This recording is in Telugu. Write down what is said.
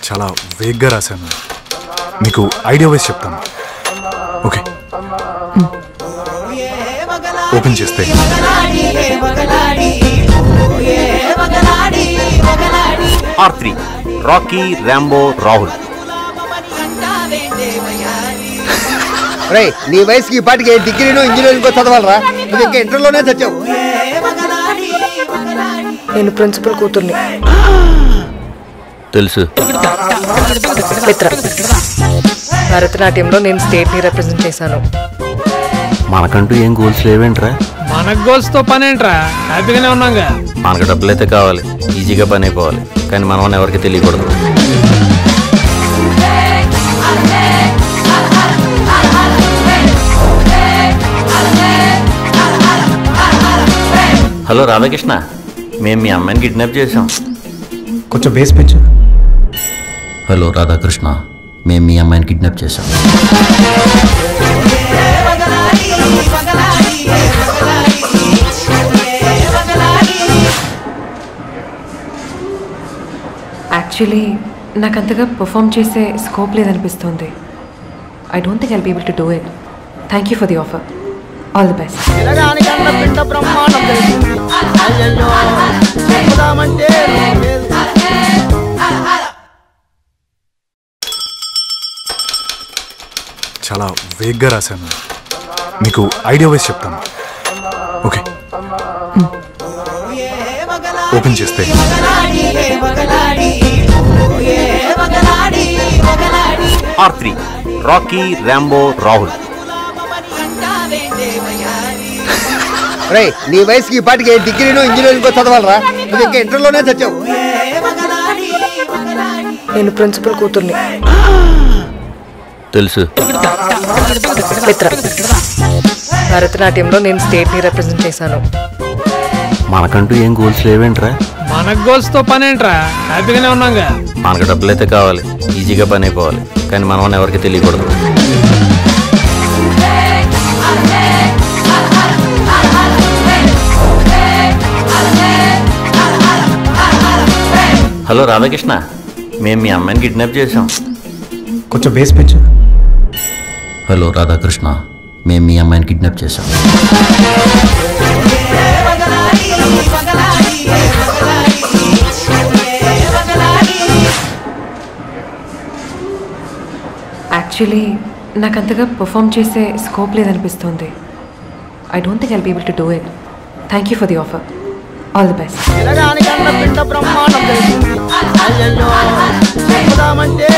చాలా వేగ్గా రాశాను మీకు ఐడియా వైజ్ చెప్తాను ఓకే ఓపెన్ చేస్తే R three Rocky Rambo Rahul రే నీ వయసుకి ఈ పాటికి డిగ్రీను ఇంజనీరింగ్ చదవాలరా నువ్వు ఇంకా ఇంటర్లోనే చచ్చావు నేను ప్రిన్సిపల్ కూతుర్ని తెలుసు మిత్ర భరతనాట్యంలో నేను స్టేట్ని రిప్రజెంట్ చేశాను మనకంటూ ఏం గోల్స్ లేవేంట్రా మన గోల్స్ తో పని ఏంట్రా హ్యాపీగానే ఉన్నాగా మనకు డబ్బులు అయితే కావాలి ఈజీగా పని అయిపోవాలి కానీ మనం ఎవరికి తెలియకూడదు హలో రాధాకృష్ణ మేము మీ అమ్మాయిని కిడ్నాప్ చేసాం కొంచెం బేస్ పెంచు హలో రాధాకృష్ణ మేము మీ అమ్మాయిని కిడ్నాప్ చేసాం యాక్చువల్లీ నాకు అంతగా పర్ఫామ్ చేసే స్కోప్ లేదనిపిస్తుంది I don't think I'll be able to do it thank you for the offer all the best పిల్లగానికన్నా పిండ బ్రహ్మాండం తెలిసింది అయ్యయ్యో చెప్పుదామంటే లేదు. చాలా వేగ్గా రాశాను మీకు ఐడియా వైజ్ చెప్తాను ఓకే ఓపెన్ చేస్తే R three Rocky Rambo Rahul రే నీ వయసుకి ఈ పాటికి డిగ్రీను ఇంజనీరింగ్ చదవాలరా నువ్వు ఇంకా ఇంటర్లోనే చచ్చావు నేను ప్రిన్సిపల్ కూతుర్ని తెలుసు మిత్ర భరతనాట్యంలో నేను స్టేట్ని రిప్రజెంట్ చేశాను మనకంటూ ఏం గోల్స్ లేవేంట్రా మన గోల్స్ తో పని ఏంట్రా హ్యాపీగానే ఉన్నాగా మనకు డబ్బులు అయితే కావాలి ఈజీగా పని అయిపోవాలి కానీ మనం ఎవరికి తెలియకూడదు హలో రాధాకృష్ణ మేము మీ అమ్మాయిని కిడ్నాప్ చేసాం కొంచెం బేస్ పెంచు హలో రాధాకృష్ణ మేము మీ అమ్మాయిని కిడ్నాప్ చేసాం యాక్చువల్లీ నాకు అంతగా పర్ఫామ్ చేసే స్కోప్ లేదనిపిస్తుంది I don't think I'll be able to do it thank you for the offer all the best పిల్లగానికన్నా పిండ బ్రహ్మాండం తెలిసింది అయ్యయ్యో చెప్పుదామంటే